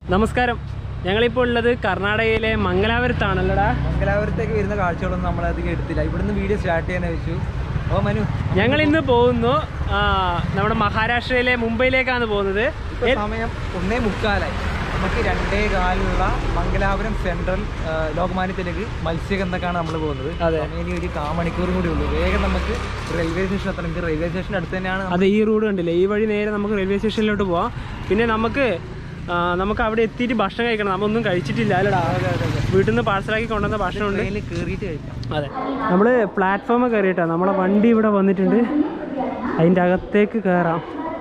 നമസ്കാരം ഞങ്ങളിപ്പോൾ ഉള്ളത് കർണാടകയിലെ മംഗലാപുരത്താണല്ലോടാ മംഗലാപുരത്തേക്ക് വരുന്ന കാഴ്ചകളൊന്നും നമ്മൾ അധികം എടുത്തില്ല ഇവിടുന്ന് വീഡിയോ സ്റ്റാർട്ട് ചെയ്യാൻ വെച്ചു ഓ മനു ഞങ്ങൾ ഇന്ന് പോകുന്നു ആ, നമ്മുടെ മഹാരാഷ്ട്രയിലെ മുംബൈയിലേക്കാണ് പോകുന്നത് ഇപ്പൊ സമയം ഒന്നേ മുക്കാലായി നമുക്ക് രണ്ടേ കാലുള്ള മംഗലാപുരം സെൻട്രൽ ആ, ലോകമാന്യത്തിലേക്ക് മത്സ്യഗന്ധക്കാണ് നമ്മൾ പോകുന്നത് അതെ. സമയം ഇനി ഒരു കാ മണിക്കൂറും കൂടി ഉള്ളൂ വേഗം നമുക്ക് റെയിൽവേ സ്റ്റേഷൻ എത്തണം ഇത് റെയിൽവേ സ്റ്റേഷൻ അടുത്ത് തന്നെയാണ് അതെ ഈ റൂട്ട് കണ്ടില്ലേ ഈ വഴി നേരെ നമുക്ക് റെയിൽവേ സ്റ്റേഷനിലോട്ട് പോവാം പിന്നെ നമുക്ക് ആ, നമുക്ക് അവിടെ എത്തിയിട്ട് ഭക്ഷണം കഴിക്കണം നമ്മൊന്നും കഴിച്ചിട്ടില്ല അല്ലടാ വീട്ടിൽ നിന്ന് പാഴ്സലാക്കി കൊണ്ടുവന്ന ഭക്ഷണമുണ്ട് ട്രെയിനിൽ കയറിയിട്ട് കഴിക്കാം അതെ നമ്മൾ പ്ലാറ്റ്ഫോമിൽ കയറിയിട്ടാണ് നമ്മളെ വണ്ടി ഇവിടെ വന്നിട്ടുണ്ട് അതിൻ്റെ അകത്തേക്ക് കയറാം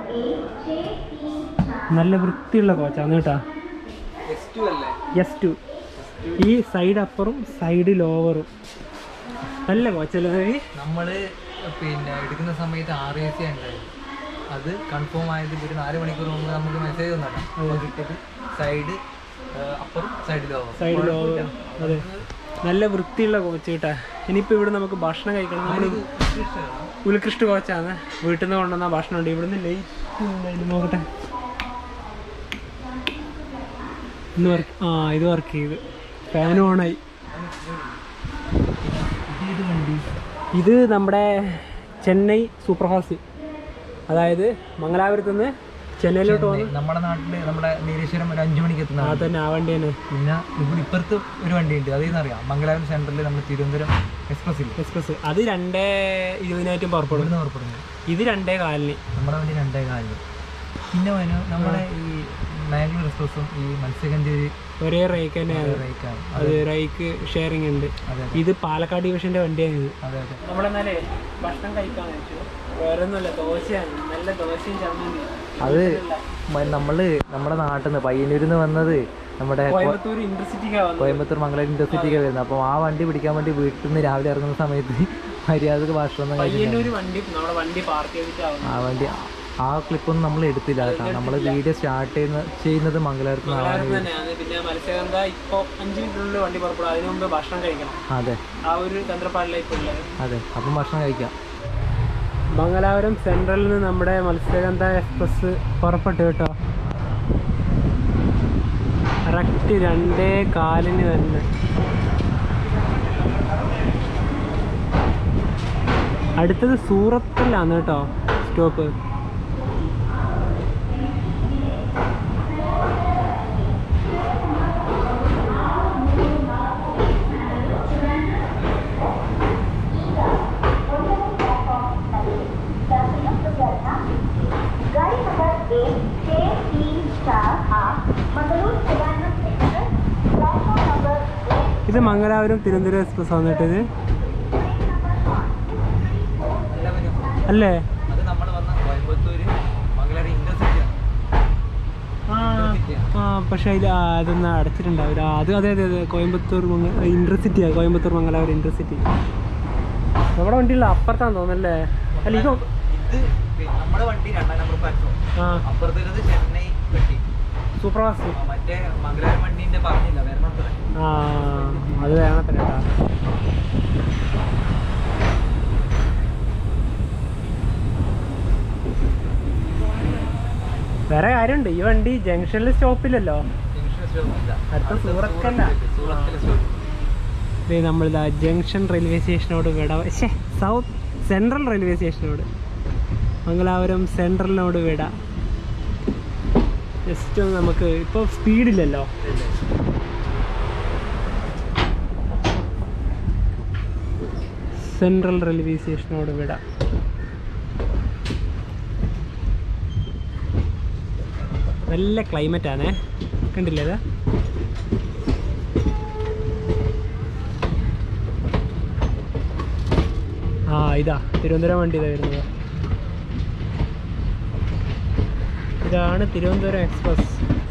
നല്ല വൃത്തിയുള്ള കോച്ചാണ് കേട്ടാ എക്സ് ടു അല്ലേ എസ് ടു ഈ സൈഡ് അപ്പറും സൈഡ് ലോവറും നല്ല കോച്ചല്ലേ ഈ? നമ്മൾ പിന്നെ എടുക്കുന്ന സമയത്ത് ആർ എ സി ഉണ്ടായിരുന്നു അത് കൺഫേം ആയത് ഒരു നാല് മണിക്കൂർ മുമ്പ് നമുക്ക് മെസ്സേജ് വന്നതാണ് അപ്പോൾ കിട്ടിയത് സൈഡ് അപ്പുറം സൈഡ് ലോവർ സൈഡ് ലോവർ അതെ നല്ല വൃത്തിയുള്ള കോച്ച് കേട്ടാ ഇനിയിപ്പോൾ ഇവിടെ നമുക്ക് ഭക്ഷണം കഴിക്കണം നമ്മൾ ഉൽകൃഷ്ട് കോച്ചാണ് വീട്ടിൽ നിന്ന് കൊണ്ടുവന്ന ഭക്ഷണം ഉണ്ട് ഇവിടുന്ന് ലൈറ്റ് നോക്കട്ടെ ഇന്ന് വർക്ക് ആ ഇത് വർക്ക് ചെയ്ത് ഫാൻ ഓണായി ഇത് നമ്മുടെ ചെന്നൈ സൂപ്പർ ഫാസ്റ്റ് അതായത് മംഗലാപുരത്ത് നിന്ന് ചെന്നൈയിലോട്ട് വന്ന് നമ്മുടെ നാട്ടില് നമ്മുടെ നീലേശ്വരം ഒരു അഞ്ചു മണിക്ക് എത്തുന്ന ആ തന്നെ ആ വണ്ടി തന്നെ പിന്നെ ഇവിടെ ഇപ്പുറത്ത് ഒരു വണ്ടി ഉണ്ട് അതേന്ന് അറിയാം മംഗലാപുരം സെൻട്രലിൽ നമ്മൾ തിരുവനന്തപുരം എക്സ്പ്രസ്സിൽ എക്സ്പ്രസ് അത് രണ്ടേ ഇരുപതിനായിട്ടും പുറപ്പെടും ഇവിടുന്ന് പുറപ്പെടുന്നത് ഇത് രണ്ടേ കാലിന് നമ്മുടെ വണ്ടി രണ്ടേ കാലിൽ പിന്നെ വനു നമ്മുടെ ഈ മാംഗ്ലൂർ എക്സ്പ്രസ്സും ഈ മത്സ്യഗന്ധി ഒരേ റേക്ക് തന്നെയാണ് റേക്കാണ് അത് റേക്ക് ഷെയറിംഗ് ഉണ്ട് അതെ ഇത് പാലക്കാട് ഡിവിഷന്റെ വണ്ടിയാണ് ഇത് അതെ അതെ നമ്മളെന്നാലേ ഭക്ഷണം കഴിക്കാൻ വെച്ചു വേറെ ഒന്നുമല്ല ദോശയാണ് നല്ല ദോശയും ചമ്മന്തി അത് മ- നമ്മള് നമ്മുടെ നാട്ടിൽ നിന്ന് പയ്യന്നൂരിൽ നിന്ന് വന്നത് നമ്മുടെ കോ- കോയമ്പത്തൂർ ഇന്റർസിറ്റിക്കാണ് വന്നത് കോയമ്പത്തൂർ മംഗലം ഇൻഡസ്ട്രിക്ക് വരുന്നത് അപ്പോൾ ആ വണ്ടി പിടിക്കാൻ വേണ്ടി വീട്ടിൽ നിന്ന് രാവിലെ ഇറങ്ങുന്ന സമയത്ത് മര്യാദക്ക് ഭക്ഷണം ഒന്നും കഴിച്ചില്ല പയ്യന്നൂർ വണ്ടി നമ്മുടെ വണ്ടി പാർക്ക് ചെയ്തിട്ടാവുന്നു ആ വണ്ടി ആ ക്ലിപ്പൊന്നും നമ്മൾ എടുത്തില്ല കേട്ടോ നമ്മൾ വീഡിയോ സ്റ്റാർട്ട് ചെയ്യുന്ന ചെയ്യുന്നത് മംഗലാപുരത്ത് നിന്നാണ് മംഗലാപുരത്ത് തന്നെയാണ് പിന്നെ മത്സ്യഗന്ധ ഇപ്പോൾ അഞ്ച് മിനിറ്റിനുള്ളിൽ വണ്ടി പുറപ്പെടും അതിനു മുമ്പ് ഭക്ഷണം കഴിക്കണം അതെ ആ ഒരു തന്ത്രപ്പാടിലേക്ക് ഉള്ളത് അതെ അപ്പം ഭക്ഷണം കഴിക്കാം മംഗലാപുരം സെൻട്രലിൽ നിന്ന് നമ്മുടെ മത്സ്യഗന്ധ എക്സ്പ്രസ് പുറപ്പെട്ടു കേട്ടോ കറക്റ്റ് രണ്ടേ കാലിന് തന്നെ അടുത്തത് സൂറത്തിലാണ് കേട്ടോ സ്റ്റോപ്പ് गाड़ी नंबर एक छः तीन चार आठ Mangalore Trivandrum express platform number एक ഇത് മംഗലാപുരം തിരുവനന്തപുരം എക്സ്പ്രസ് വന്നിട്ട് ഇത് അല്ലേ അത് നമ്മൾ വന്ന കോയമ്പത്തൂര് മംഗലാപുരം ഇൻഡസ്ട്രിയാണ് ആ പക്ഷെ അതിൽ അതൊന്നും അടച്ചിട്ടുണ്ടാവില്ല അത് അതെ അതെ അതെ കോയമ്പത്തൂർ ഇൻ്റർസിറ്റിയാണ് കോയമ്പത്തൂർ മംഗലാപുരം ഇൻ്റർസിറ്റി നമ്മുടെ വണ്ടിയുള്ള അപ്പുറത്താന്ന് തോന്നല്ലേ അല്ല ഇത് ഇത് പി- നമ്മുടെ വണ്ടി രണ്ടാം നമ്പർ പ്ലാറ്റ്ഫോം ആ അപ്പുറത്തുള്ളത് ചെന്നൈ വണ്ടി സൂപ്പർ ഫാസ്റ്റ് ആ, മറ്റേ മംഗലാപുരം വണ്ടീന്റെ പറഞ്ഞില്ല വരണം ആ അത് വേണത്തില്ല കേട്ടാ വേറെ കാര്യമുണ്ട് ഈ വണ്ടി ജംഗ്ഷനിൽ സ്റ്റോപ്പില്ലല്ലോ അടുത്ത സൂറത്തല്ല ദേ നമ്മളിതാ ജംഗ്ഷൻ റെയിൽവേ സ്റ്റേഷനോട് വിട ശ്ശേ സൗത്ത് സെൻട്രൽ റെയിൽവേ സ്റ്റേഷനോട് മംഗലാപുരം സെൻട്രലിനോട് വിട ജസ്റ്റ് ഒന്ന് നമുക്ക് ഇപ്പോൾ സ്പീഡില്ലല്ലോ സെൻട്രൽ റെയിൽവേ സ്റ്റേഷനോട് വിട നല്ല ക്ലൈമറ്റ് ആണേ കണ്ടില്ലേ ഇത് ആ ഇതാ തിരുവനന്തപുരം വണ്ടി ഇതാ വരുന്നത് ഇതാണ് തിരുവനന്തപുരം എക്സ്പ്രസ്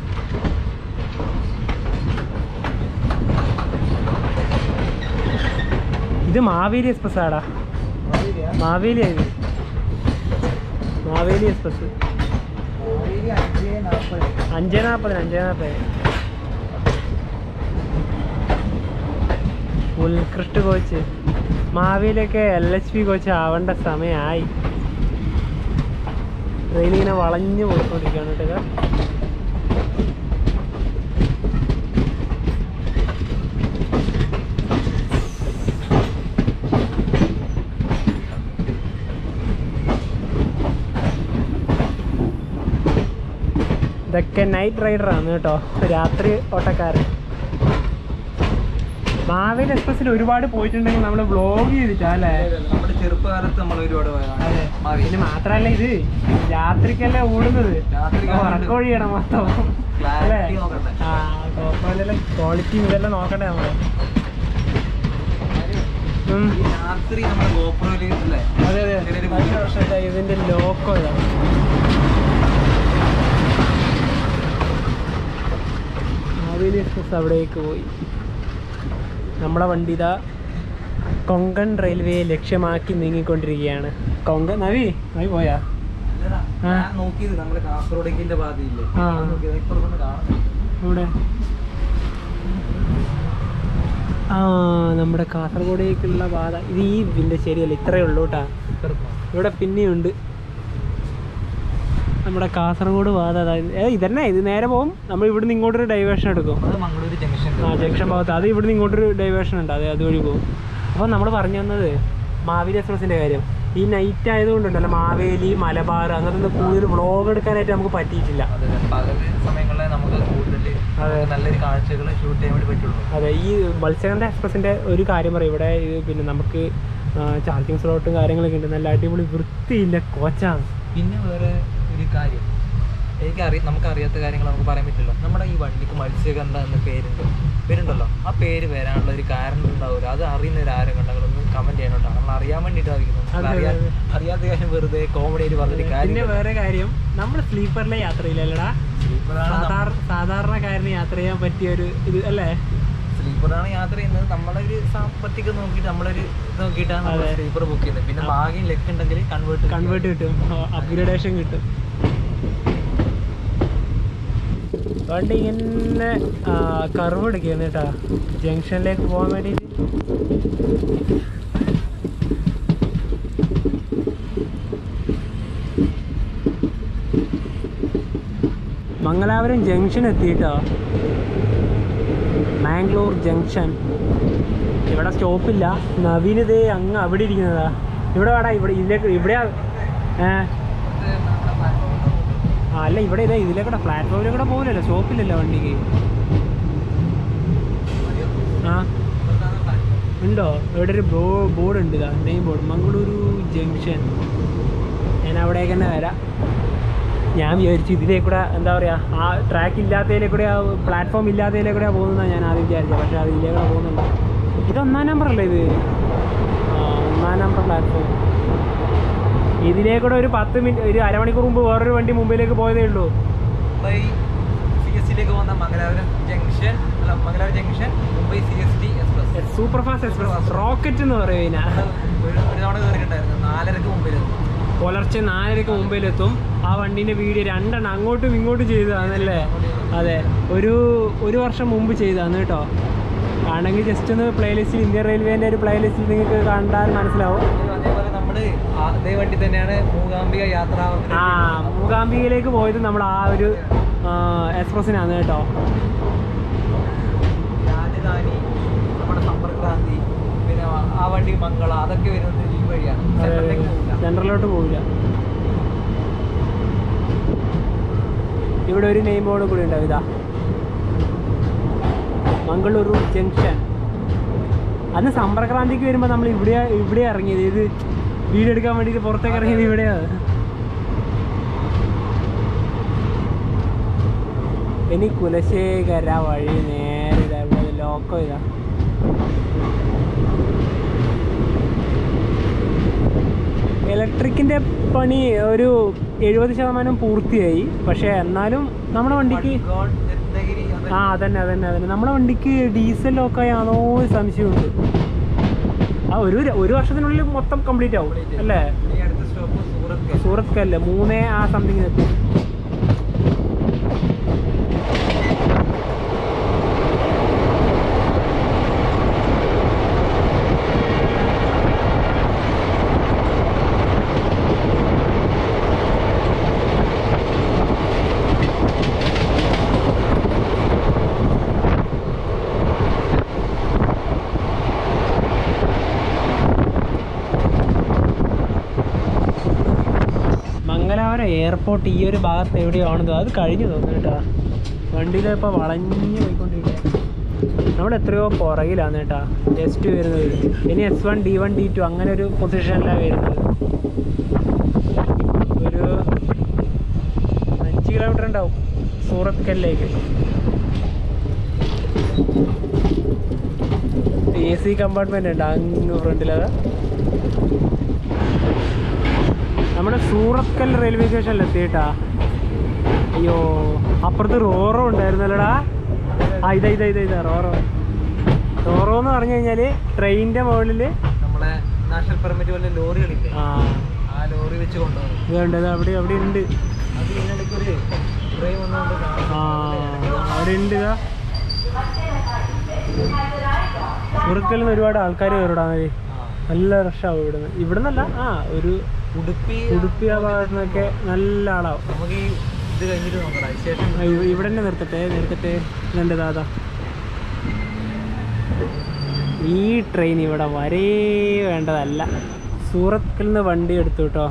ഇത് മാവേലി എക്സ്പ്രസ് ആടാ മാവേലി ആയത് മാവേലി എക്സ്പ്രസ് അഞ്ചേ നാൽപ്പതിന് അഞ്ചേ നാൽപ്പത് ഉത്കൃഷ്ട കോച്ച് മാവേലിയൊക്കെ എൽ എച്ച് പി കോച്ച് ആവേണ്ട സമയമായി ട്രെയിൻ ഇങ്ങനെ വളഞ്ഞു പോയിക്കൊണ്ടിരിക്കുകയാണ് കേട്ടോ ഒക്കെ നൈറ്റ് റൈഡറാണ് കേട്ടോ രാത്രി ഓട്ടക്കാരൻ മാവേലി എക്സ്പ്രസ്സിൽ ഒരുപാട് പോയിട്ടുണ്ടെങ്കിൽ നമ്മൾ വ്ളോഗ് ചെയ്തിട്ടാ അല്ലേ നമ്മുടെ ചെറുപ്പകാലത്ത് നമ്മൾ ഒരുപാട് പോയതാണ് അതെ മാവി. പിന്നെ മാത്രല്ല ഇത് രാത്രിക്കല്ലേ ഓടുന്നത് രാത്രിക്കാണ് ഉറക്കമൊഴിയണം മൊത്തം Clarity അല്ലേ നോക്കണ്ടേ? ആ കോപ്പയിലെല്ലാം ക്വാളിറ്റി ഇതെല്ലാം നോക്കണ്ടേ നമ്മള് ഉം. ഈ രാത്രി നമ്മുടെ ഗോപുരയില് അല്ലേ അതെ അതെ ചെറിയൊരു കഴിഞ്ഞ വർഷത്തെ ഇതിന്റെ ലോക്കോ ഇതാണ് മാവേലി എക്സ്പ്രസ് അവിടേക്ക് പോയി നമ്മളെ വണ്ടി ഇതാ കൊങ്കൺ റെയിൽവേയെ ലക്ഷ്യമാക്കി നീങ്ങിക്കൊണ്ടിരിക്കുകയാണ് കൊങ്കൺ നവി നവി പോയാ ഇല്ലടാ, ആ. ഞാൻ നോക്കിയത് നമ്മുടെ കാസർഗോഡേക്കിന്റെ പാതയില്ലേ ആ. അത് നോക്കിയത് ഇപ്പുറത്തൊന്ന് കാണാം ഇവിടെ ആ നമ്മുടെ കാസർഗോഡേക്കുള്ള പാത ഇത് ഈ ഇതിൻ്റെ ശരിയല്ല ഇത്രയേ ഉള്ളൂ കേട്ടാ ഇപ്പുറത്ത് നോക്ക്. ഇവിടെ പിന്നെയുണ്ട് നമ്മുടെ കാസർഗോഡ് പാത അതാ ഏ ഇതന്നെ ഇത് നേരെ പോകും നമ്മൾ ഇവിടുന്ന് ഇങ്ങോട്ടൊരു ഡൈവേഷൻ എടുക്കും അത് മംഗളൂര് ജംഗ്ഷൻ ആ ജംഗ്ഷൻ ഭാഗത്ത് അത് ഇവിടുന്ന് ഇങ്ങോട്ടൊരു ഡൈവേഷൻ ഉണ്ട് അത് അതുവഴി പോകും അപ്പോൾ നമ്മൾ പറഞ്ഞു വന്നത് മാവേലി എക്സ്പ്രസിൻ്റെ കാര്യം ഈ നൈറ്റ് ആയതുകൊണ്ടുണ്ടല്ലോ മാവേലി മലബാർ അങ്ങനത്തെ കൂടുതൽ വ്ളോഗ് എടുക്കാനായിട്ട് നമുക്ക് പറ്റിയിട്ടില്ല അതെ പകൽ സമയങ്ങളിൽ നമുക്ക് കൂടുതൽ അതെ. നല്ലൊരു കാഴ്ചകൾ ഷൂട്ട് ചെയ്യാൻ വേണ്ടി പറ്റുള്ളൂ അതെ ഈ മത്സ്യഗന്ധ എക്സ്പ്രസിൻ്റെ ഒരു കാര്യം പറയും ഇവിടെ ഇത് പിന്നെ നമുക്ക് ചാർജിങ് സ്ലോട്ടും കാര്യങ്ങളൊക്കെ ഉണ്ട് നല്ല അടിപൊളി വൃത്തിയില്ല കോച്ചാണ് പിന്നെ വേറെ ഒരു കാര്യം എനിക്ക് അറിയ നമുക്ക് അറിയാത്ത കാര്യങ്ങൾ നമുക്ക് പറയാൻ പറ്റില്ല നമ്മുടെ ഈ വണ്ടിക്ക് മത്സ്യഗന്ധ എന്ന പേരുണ്ട് പേരുണ്ടല്ലോ ആ പേര് വരാനുള്ള ഒരു കാരണം ഉണ്ടാവില്ല അത് അറിയുന്ന ഒരു ആരും കണ്ടെങ്കിൽ ഒന്ന് കമന്റ് ചെയ്യണോട്ടോ നമ്മൾ അറിയാൻ വേണ്ടിയിട്ടായിരിക്കുന്നു അതെ, അറിയാൻ അതെ. അറിയാത്ത കാര്യം വെറുതെ കോമഡി ആയിട്ട് പറഞ്ഞൊരു പിന്നെ കാര്യം വേറെ കാര്യം നമ്മൾ സ്ലീപ്പറിലെ യാത്രയില്ലല്ലടാ സാധാരണ സാധാരണക്കാരന് യാത്ര ചെയ്യാൻ പറ്റിയ ഒരു ഇത് അല്ലേ സ്ലീപ്പറാണ് യാത്ര ചെയ്യുന്നത് നമ്മളെ ഒരു സാമ്പത്തികം നോക്കിയിട്ട് നമ്മളൊരു ഇത് നോക്കിയിട്ടാണ് നമ്മൾ അതെ. സ്ലീപ്പർ ബുക്ക് ചെയ്യുന്നത് പിന്നെ ഭാഗ്യം ലെക്ക് ഉണ്ടെങ്കിൽ കൺവേർട്ട് കൺവേർട്ട് കിട്ടും അപ്ഗ്രഡേഷൻ കിട്ടും വണ്ടി ഇങ്ങനെ കർവ് എടുക്കുകയാണ് കേട്ടാ ജംഗ്ഷനിലേക്ക് പോകാൻ വേണ്ടിയിട്ട് മംഗലാപുരം ജംഗ്ഷൻ എത്തിയിട്ടോ മാംഗ്ലൂർ ജംഗ്ഷൻ ഇവിടെ സ്റ്റോപ്പില്ല നവീനതേ അങ്ങ് അവിടെ ഇരിക്കുന്നതാ ഇവിടെ വേടാ ഇവിടെ ഇതിലേക്ക് ഇവിടെയാ ഏ ആ അല്ല ഇവിടെ ഇതേ ഇതിലേക്കൂടെ പ്ലാറ്റ്ഫോമിലേക്കൂടെ പോകില്ലല്ലോ സ്റ്റോപ്പില്ലല്ലോ വണ്ടിക്ക് ആ ഉണ്ടോ ഇവിടെ ഒരു ബോ ബോർഡ് ഉണ്ട് ഇതാ നെയിം ബോർഡ് മംഗളൂരു ജംഗ്ഷൻ ഞാൻ അവിടേക്ക് തന്നെ വരാം ഞാൻ വിചാരിച്ചു ഇതിലേ കൂടെ എന്താ പറയുക ആ ട്രാക്ക് ഇല്ലാത്തതിലേ കൂടെ ആ പ്ലാറ്റ്ഫോം ഇല്ലാത്തതിലേ കൂടെ പോകുന്നതാണ് ഞാൻ ആദ്യം വിചാരിച്ചത് പക്ഷേ അത് ഇതിലേ കൂടെ പോകുന്നുണ്ട് ഇത് ഒന്നാം നമ്പർ അല്ലേ ഇത് ആ ഒന്നാം നമ്പർ പ്ലാറ്റ്ഫോം ഇതിലേ കൂടെ ഒരു പത്ത് മിനിറ്റ് ഒരു അരമണിക്കൂർ മുമ്പ് വേറൊരു വണ്ടി മുമ്പിലേക്ക് പോയതേ ഉള്ളൂ മുംബൈ സി എസ് ടിയിലേക്ക് പോകുന്ന മംഗലാപുരം ജംഗ്ഷൻ അല്ല Mangalapuram junction Mumbai C S T express super fast express rocket എന്ന് പറയും ഇതിനാ ഒരു ഒരു തവണ കയറിയിട്ടുണ്ടായിരുന്നു നാലരക്ക് മുമ്പിൽ പുലർച്ചെ നാലരക്ക് മുമ്പിലെത്തും ആ വണ്ടീൻ്റെ വീഡിയോ രണ്ടെണ്ണം അങ്ങോട്ടും ഇങ്ങോട്ടും ചെയ്തതാണല്ലേ അതെ ഒരു ഒരു വർഷം മുമ്പ് ചെയ്തതാണ് കേട്ടോ ആണെങ്കിൽ ജസ്റ്റ് ഒന്ന് പ്ലേലിസ്റ്റിൽ ഇന്ത്യൻ റെയിൽവേൻ്റെ ഒരു പ്ലേലിസ്റ്റിൽ നിങ്ങൾക്ക് കണ്ടാൽ മനസ്സിലാവും അതേപോലെ നമ്മള് ആ- അതേ വണ്ടി തന്നെയാണ് മൂകാംബിക യാത്ര ആ മൂകാംബികയിലേക്ക് പോയത് നമ്മൾ ആ ഒരു എക്സ്പ്രസ്സിനാണ് കേട്ടോ രാജധാനി നമ്മുടെ സമ്പർക്രാന്തി പിന്നെ ആ- ആ വണ്ടി മംഗള അതൊക്കെ വരുന്നത് ഈ വഴിയാണ് സെൻട്രലിലേക്ക് പോകില്ല സെൻട്രലോട്ട് പോവില്ല ഇവിടെ ഒരു നെയിം ബോർഡ് കൂടി ഉണ്ടാവും ഇതാ മംഗളൂരു ജംഗ്ഷൻ അന്ന് സമ്പർക്രാന്തിക്ക് വരുമ്പോൾ നമ്മൾ ഇവിടെ ഇവിടെ ഇറങ്ങിയത് ഇത് വീഡിയോ എടുക്കാൻ വേണ്ടിയിട്ട് പുറത്തേക്ക് ഇറങ്ങിയത് ഇവിടെയാണ് ഇനി കുലശേഖര വഴി നേരെ ഇതാ ഇവിടെ ലോക്കോ ഇതാ ഇലക്ട്രിക്കിൻ്റെ പണി ഒരു എഴുപത് ശതമാനം പൂർത്തിയായി പക്ഷേ എന്നാലും നമ്മുടെ വണ്ടിക്ക് ഗോഡ് രത്നഗിരി അത് ആ അതന്നെ അതന്നെ അതന്നെ നമ്മുടെ വണ്ടിക്ക് ഡീസൽ ലോക്കായാണോ ഒരു സംശയമുണ്ട് ആ ഒരു ഒരു വർഷത്തിനുള്ളിൽ മൊത്തം കംപ്ലീറ്റ് ആവും അല്ലേ ഈ അടുത്ത സ്റ്റോപ്പ് സൂറത്ത് സൂറത്ത് അല്ലേ മൂന്നേ ആ സംതിങ് എത്തും മംഗലാപുരം എയർപോർട്ട് എയർപോർട്ട് ഈ ഒരു ഭാഗത്ത് എവിടെയാണെന്നോ അത് കഴിഞ്ഞു തോന്നുന്നു കേട്ടോ വണ്ടിയിൽ ഇപ്പോൾ വളഞ്ഞു പോയിക്കൊണ്ടിരിക്കുക നമ്മൾ എത്രയോ പുറകിലാണ് കേട്ടാ ജസ്റ്റ് വരുന്നത് ഇനി S one D one D two അങ്ങനെ ഒരു പൊസിഷനിലാണ് വരുന്നത് ഒരു അഞ്ച് കിലോമീറ്റർ ഉണ്ടാവും സൂറത്ത് കല്ലേക്ക് എ സി കമ്പാർട്ട്മെന്റ് ഉണ്ട് അങ്ങ് ഫ്രണ്ടിലത് നമ്മുടെ സൂറത്കൽ റെയിൽവേ സ്റ്റേഷനിൽ എത്തിയിട്ടാ അയ്യോ അപ്പുറത്ത് റോറോ ഉണ്ടായിരുന്നല്ലോടാ ആ ഇതാ ഇതാ ഇതാ ഇതാ റോറോ റോറോ എന്ന് പറഞ്ഞു കഴിഞ്ഞാല് ട്രെയിനിന്റെ മുകളിൽ നമ്മളെ നാഷണൽ പെർമിറ്റ് പോലെ ലോറികളില്ലേ ആ ആ ലോറി വെച്ച് കൊണ്ടുപോകും ഇതുണ്ട് അവിടെ അവിടെ ഉണ്ട് അത് ഇതിനിടയ്ക്ക് ഒരു ട്രെയിൻ വന്നുകൊണ്ട് ആ അവിടെ ഉണ്ട് ഇതാ സൂറത്കലിൽ നിന്ന് ഒരുപാട് ആൾക്കാർ വരൂടാ മതി നല്ല റഷാവും ഇവിടുന്ന് ഇവിടുന്നല്ല ആ ഒരു ഉടുപ്പി ഉടുപ്പി ആ ഭാഗത്തു നിന്നൊക്കെ നല്ല ആളാവും നമുക്ക് ഈ ഇത് കഴിഞ്ഞിട്ട് നോക്കണം അതിനുശേഷം ആ, ഇവ- ഇവിടെ തന്നെ നിർത്തട്ടെ നിർത്തട്ടെ രണ്ട് ദാദാ ഈ ട്രെയിൻ ഇവിടെ വരേ വേണ്ടതല്ല സൂറത്കൽ നിന്ന് വണ്ടി എടുത്തു കേട്ടോ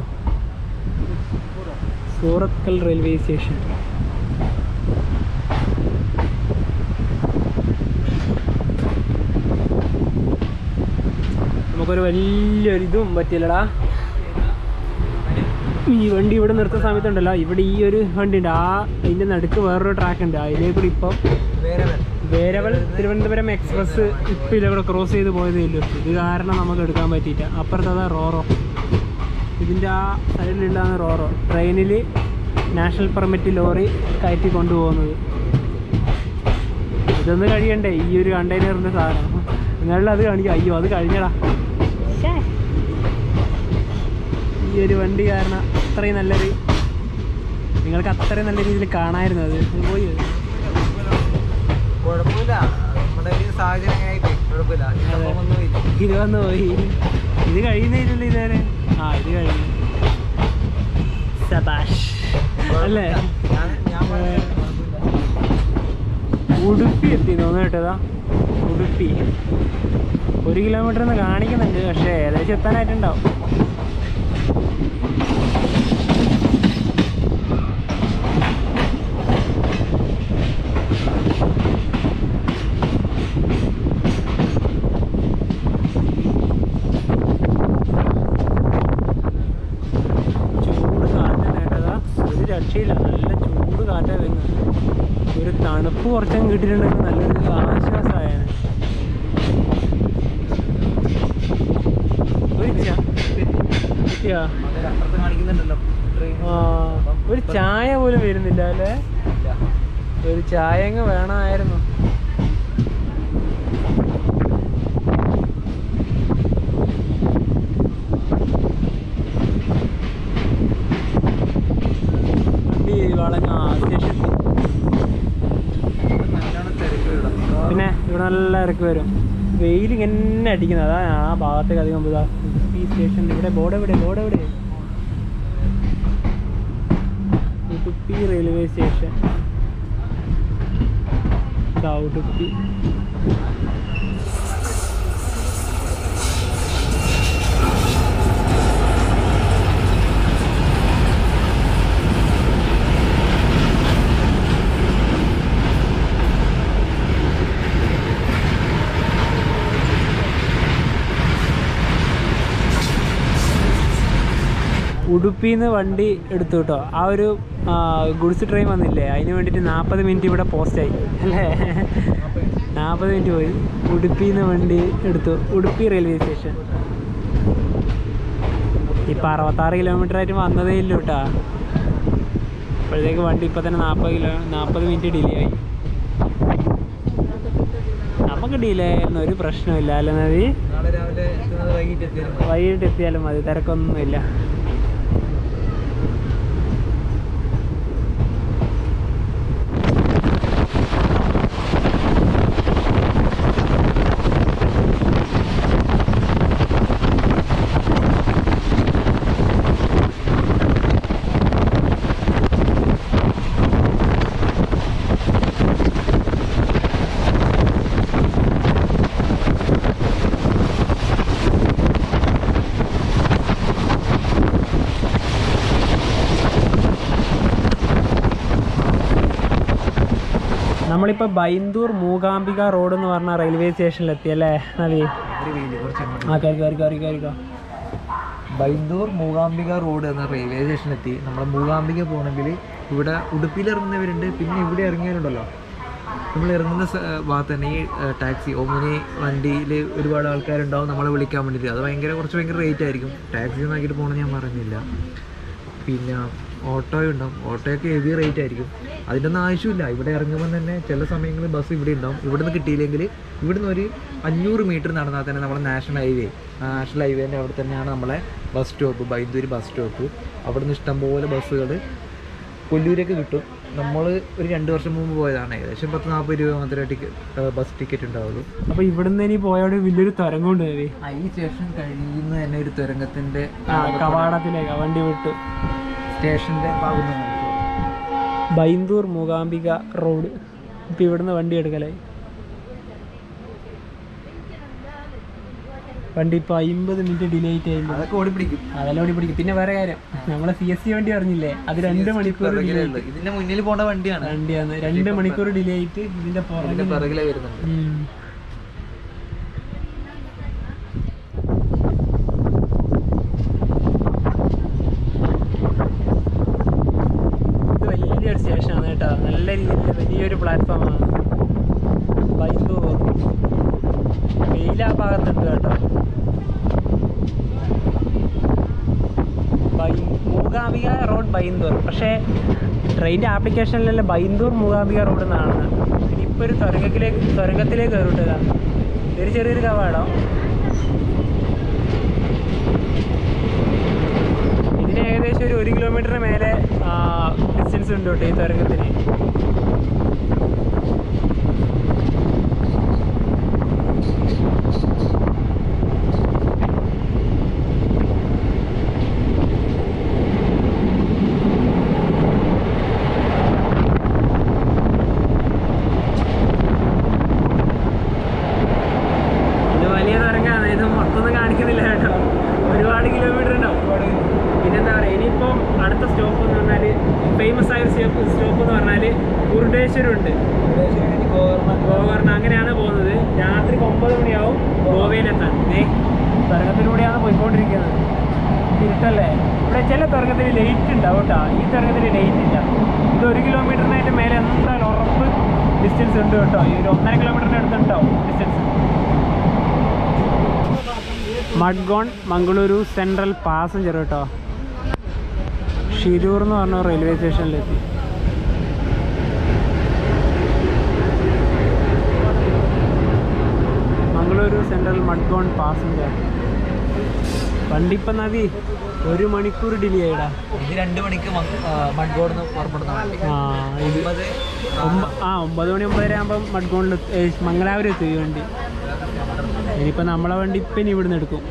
സൂറത്കൽ റെയിൽവേ സ്റ്റേഷൻ നമുക്കൊരു വലിയൊരു ഇതും പറ്റില്ലടാ ഈ വണ്ടി ഇവിടെ നിർത്തുന്ന സമയത്തുണ്ടല്ലോ ഇവിടെ ഈ ഒരു വണ്ടി ഉണ്ട് ആ അതിൻ്റെ നടുക്ക് വേറൊരു ട്രാക്ക് ഉണ്ട് അതിലേക്കൂടി ഇപ്പം വേറെ വരണം. വേരവൽ തിരുവനന്തപുരം എക്സ്പ്രസ് ഇപ്പം ഇതിലൂടെ ക്രോസ് ചെയ്ത് പോയതേ ഉള്ളൂ ഇത് കാരണം നമുക്ക് എടുക്കാൻ പറ്റിയില്ല അപ്പുറത്തതാ റോറോ ഇതിൻ്റെ ആ സൈഡിലുള്ളതാണ് റോറോ ട്രെയിനിൽ നാഷണൽ പെർമിറ്റ് ലോറി കയറ്റി കൊണ്ടുപോകുന്നത് ഇതൊന്ന് കഴിയണ്ടേ ഈ ഒരു കണ്ടെയ്നറിൻ്റെ സാധനം നിങ്ങളുടെ അത് കാണിക്കും അയ്യോ അത് കഴിഞ്ഞടാ ശ്ശേ. ഈ ഒരു വണ്ടി കാരണം അത്രയും നല്ലൊരു നിങ്ങൾക്ക് അത്രയും നല്ല രീതിയിൽ കാണാമായിരുന്നു അത് ഇത് പോയി അത്. കുഴപ്പമില്ല നമ്മുടെ ഒരു സാഹചര്യം അങ്ങനെ ആയിപ്പോയി കുഴപ്പമില്ല ഇതിനൊപ്പം ഒന്നുമില്ല ഇത് വന്ന് പോയി ഇത് കഴിയുന്നില്ലല്ലോ ഇതുവരെ ആ ഇത് കഴിഞ്ഞു സബാഷ് അല്ലേ ഞാൻ ഞാൻ പറഞ്ഞത് കുഴപ്പമില്ല. ഉടുപ്പി എത്തി തോന്നുന്നു കേട്ടതാ ഉടുപ്പി ഒരു കിലോമീറ്റർ എന്ന് കാണിക്കുന്നുണ്ട് പക്ഷേ ഏകദേശം എത്താനായിട്ടുണ്ടാവും ചൂട് കാറ്റാണ് കേട്ടതാ ഒരു രക്ഷയില്ല നല്ല ചൂട് കാറ്റാണ് വരുന്നത് ഒരു തണുപ്പ് കുറച്ചും കിട്ടിയിട്ടുണ്ടെങ്കിൽ നല്ലൊരു ആശ്വാസമായാണ് ഒരു ചാ- കിട്ടിയോ? അതിൽ അപ്പുറത്ത് കാണിക്കുന്നുണ്ടല്ലോ ട്രെയിൻ ആ, ഒരു ചായ പോലും വരുന്നില്ല അല്ലേ ഇല്ല. ഒരു ചായ അങ്ങ് വേണമായിരുന്നു വണ്ടി വളഞ്ഞ ആ സ്റ്റേഷൻ ഇവിടെ നല്ലോണം തിരക്ക് ഇവിടെ. പിന്നെ ഇവിടെ നല്ല ഇറക്കി വരും വെയിൽ ഇങ്ങനെ അടിക്കുന്നത് അതാ ആ ഭാഗത്തേക്ക് അധികം ഇതാ ഉടുപ്പി സ്റ്റേഷൻ ഇവിടെ ബോർഡ് എവിടെ ബോർഡ് എവിടെ ഉടുപ്പി റെയിൽവേ സ്റ്റേഷൻ ഇതാ ഉടുപ്പി ഉടുപ്പിന്ന് വണ്ടി എടുത്തു കേട്ടോ ആ ഒരു ഗുഡ്സ് ട്രെയിൻ വന്നില്ലേ അതിന് വേണ്ടിയിട്ട് നാൽപ്പത് മിനിറ്റ് ഇവിടെ പോസ്റ്റായി അല്ലേ നാൽപ്പത് മിനിറ്റ് പോയി ഉടുപ്പിന്ന് വണ്ടി എടുത്തു ഉടുപ്പി റെയിൽവേ സ്റ്റേഷൻ ഇപ്പം അറുപത്താറ് കിലോമീറ്റർ ആയിട്ട് വന്നതേ ഇല്ല കേട്ടാ അപ്പോഴത്തേക്ക് വണ്ടി ഇപ്പം തന്നെ നാൽപ്പത് കിലോ നാൽപ്പത് മിനിറ്റ് ഡിലേ ആയി നമുക്ക് ഡിലേ ആയിരുന്നു ഒരു പ്രശ്നമില്ല അല്ലേ നദി നാളെ രാവിലെ എത്തുന്നത് വൈകിട്ട് എത്തിയാലും വൈകിട്ട് എത്തിയാലും മതി തിരക്കൊന്നുമില്ല നമ്മളിപ്പോൾ ബൈന്ദൂർ മൂകാംബിക റോഡ് എന്ന് പറഞ്ഞ റെയിൽവേ സ്റ്റേഷനിലെത്തി അല്ലേ നവി ഒരു വെയിൽ കുറച്ച് അങ്ങോട്ട് ആ കയറി കയറി കയറി കയറിക്കോ ബൈന്ദൂർ മൂകാംബിക റോഡ് എന്ന റെയിൽവേ സ്റ്റേഷനിലെത്തി നമ്മൾ മൂകാംബിക പോകണമെങ്കിൽ ഇവിടെ ഉടുപ്പിയിൽ ഇറങ്ങുന്നവരുണ്ട് പിന്നെ ഇവിടെ ഇറങ്ങിയാലുണ്ടല്ലോ നമ്മൾ ഇറങ്ങുന്ന സ- ഭാഗത്ത് തന്നെ ഈ ഏഹ്, ടാക്സി ഒമിനി വണ്ടിയിൽ ഒരുപാട് ആൾക്കാരുണ്ടാവും നമ്മളെ വിളിക്കാൻ വേണ്ടിയിട്ട് അത് ഭയങ്കര കുറച്ച് ഭയങ്കര റേറ്റ് ആയിരിക്കും ടാക്സി നോക്കിയിട്ട് പോകണം ഞാൻ പറഞ്ഞില്ല പിന്നെ ഓട്ടോ ഉണ്ടാവും ഓട്ടോയൊക്കെ ഹെവി റേറ്റ് ആയിരിക്കും അതിൻ്റെ ഒന്നും ആവശ്യമില്ല ഇവിടെ ഇറങ്ങുമ്പോൾ തന്നെ ചില സമയങ്ങളിൽ ബസ് ഇവിടെ ഉണ്ടാവും ഇവിടെ നിന്ന് കിട്ടിയില്ലെങ്കിൽ ഇവിടുന്ന് ഒരു അഞ്ഞൂറ് മീറ്റർ നടന്നാൽ തന്നെ നമ്മുടെ നാഷണൽ ഹൈവേ നാഷണൽ ഹൈവേൻ്റെ അവിടെ തന്നെയാണ് നമ്മളെ bus stop Byndoor bus stop അവിടെ നിന്ന് ഇഷ്ടംപോലെ ബസ്സുകൾ കൊല്ലൂരൊക്കെ കിട്ടും നമ്മൾ ഒരു രണ്ട് വർഷം മുമ്പ് പോയതാണ് ഏകദേശം പത്ത് നാൽപ്പത് രൂപ മാത്രമേ ടിക്കറ്റ് ബസ് ടിക്കറ്റ് ഉണ്ടാവുള്ളൂ അപ്പോൾ ഇവിടുന്ന് ഇനി പോയോടെ വലിയൊരു തുരങ്കമുണ്ട് നവി ആ, ഈ സ്റ്റേഷൻ കഴിയുന്ന തന്നെ ഒരു തുരങ്കത്തിൻ്റെ ആ കവാടത്തിലേക്ക് വണ്ടി വിട്ടു സ്റ്റേഷൻ്റെ ഭാഗത്ത് ബൈന്ദൂർ മൂകാംബിക റോഡ് ഇപ്പം ഇവിടുന്ന് വണ്ടി എടുക്കലായി വണ്ടി ഇപ്പോൾ അമ്പത് മിനിറ്റ് ഡിലേ ആയിട്ട് കഴിയുമ്പോൾ അതൊക്കെ ഓടി പിടിക്കും അതെല്ലാം ഓടി പിടിക്കും പിന്നെ വേറെ കാര്യം നമ്മളെ സി എസ് സി വണ്ടി പറഞ്ഞില്ലേ അത് രണ്ട് മണിക്കൂർ പിറകിലേ ഉള്ളൂ. ഇതിന്റെ മുന്നിൽ പോണ്ട വണ്ടിയാണ് വണ്ടിയാണ് രണ്ട് മണിക്കൂർ ഡിലേ ആയിട്ട് ഇതിന്റെ ഇതിന്റെ പുറകിൽ പിറകിലേ വരുന്നുണ്ട് ഉം. ഇത് വലിയൊരു സ്റ്റേഷനാണ് കേട്ടോ നല്ല രീതിയിൽ വലിയൊരു പ്ലാറ്റ്ഫോമാണ് ബൈന്ദൂർ വെയിലാ ഭാഗത്തുണ്ട് കേട്ടോ ബൈ മൂകാംബിക റോഡ് ബൈന്ദൂർ പക്ഷേ ട്രെയിനിൻ്റെ ആപ്ലിക്കേഷനിലെല്ലാം ബൈന്ദൂർ മൂകാംബിക റോഡ് എന്നാണ് ഇനിയിപ്പോൾ ഒരു തുരങ്കത്തിലേക്ക് തുരങ്കത്തിലേക്ക് കയറിട്ടതാ ഇതൊരു ചെറിയൊരു കവാടം ഇതിന് ഏകദേശം ഒരു ഒരു കിലോമീറ്ററിന് മേലെ ഡിസ്റ്റൻസ് ഉണ്ട് കേട്ടോ ഈ തുരങ്കത്തിന് ഇത് വലിയ തുരങ്കാണ് ഇത് മൊത്തമൊന്നും കാണിക്കുന്നില്ല കേട്ടോ ഒരുപാട് കിലോമീറ്റർ ഉണ്ടാവും പിന്നെന്താ പറയുക ഇനിയിപ്പം അടുത്ത സ്റ്റോപ്പ് എന്ന് പറഞ്ഞാൽ ഫേമസ് ആയ സ്റ്റോപ്പ് സ്റ്റോപ്പ് എന്ന് പറഞ്ഞാൽ മുരുടേശ്വരം ഉണ്ട് ഗോകർണ അങ്ങനെയാണ് പോകുന്നത് രാത്രി ഒമ്പത് മണിയാവും ഗോവയിലെത്താൻ ഏ തുരങ്കത്തിലൂടെയാണ് പോയിക്കൊണ്ടിരിക്കുന്നത് ഇരുട്ടല്ലേ ഇവിടെ ചില തുരങ്കത്തിൽ ലൈറ്റ് ഉണ്ടാവും കേട്ടോ ഈ തുരങ്കത്തിൽ ലൈറ്റ് ഇല്ല ഇത് ഒരു കിലോമീറ്ററിനായിട്ട് മേലെ എന്തായാലും ഉറപ്പ് ഡിസ്റ്റൻസ് ഉണ്ട് കേട്ടോ ഈ ഒരു ഒന്നര കിലോമീറ്ററിന് അടുത്തുണ്ടാവും distance Madgaon Mangaluru central passenger കേട്ടോ ഷിരൂർ എന്ന് പറഞ്ഞ റെയിൽവേ സ്റ്റേഷനിലെത്തി മംഗളൂരു സെൻട്രൽ മഡ്ഗോൺ പാസഞ്ചർ വണ്ടിപ്പം നദി ഒരു മണിക്കൂർ ഡിലേ ആയിടാ ഇത് രണ്ട് മണിക്ക് മഡ്ഗോഡ് പുറപ്പെടുന്ന വണ്ടി ആ ഇത് ഒമ്പത് ഒമ്പ- ആ ഒമ്പത് മണി ഒമ്പതര ആകുമ്പം മഡ്ഗോണിൽ മംഗലാപുരം എത്തും ഈ വണ്ടി ഇനിയിപ്പോൾ നമ്മളെ വണ്ടി ഇപ്പം ഇനി ഇവിടുന്ന് എടുക്കും